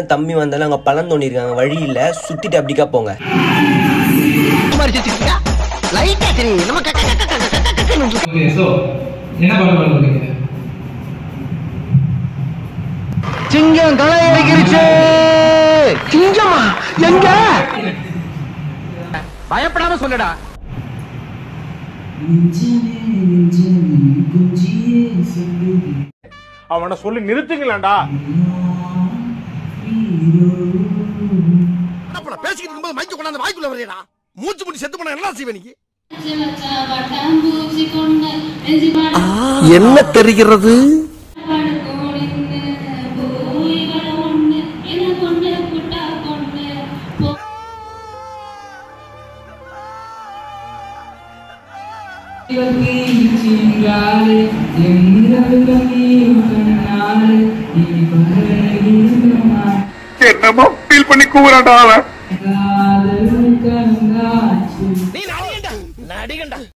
அண்ணன் தம்பி வந்தாலும் அங்க பழம் தோண்டிருக்காங்க வழி இல்ல சுத்திட்டு அப்படிக்கா போங்க லைட்டா சரி நம்ம கக்க கக்க கக்க கக்க கக்கன்னு ஓகே ஸோ என்ன பண்ண போறீங்க சிங்கம் களை அடிக்கிருச்சு சிங்கமா எங்க பயப்படாம சொல்லுடா அவனை சொல்லி நிறுத்துங்களேன்டா பேசிக்கிட்டு இருக்கும்போது மைக்கு கொண்டாந்து வாய்க்குள்ள வரையடா மூச்சு முடி செத்து போனா என்ன செய்வே நீ என்ன தெரிகிறது என்னமோ ஃபீல் பண்ணி கூவுறான்டா அவன் நீ நடிகண்டா நடிகண்டா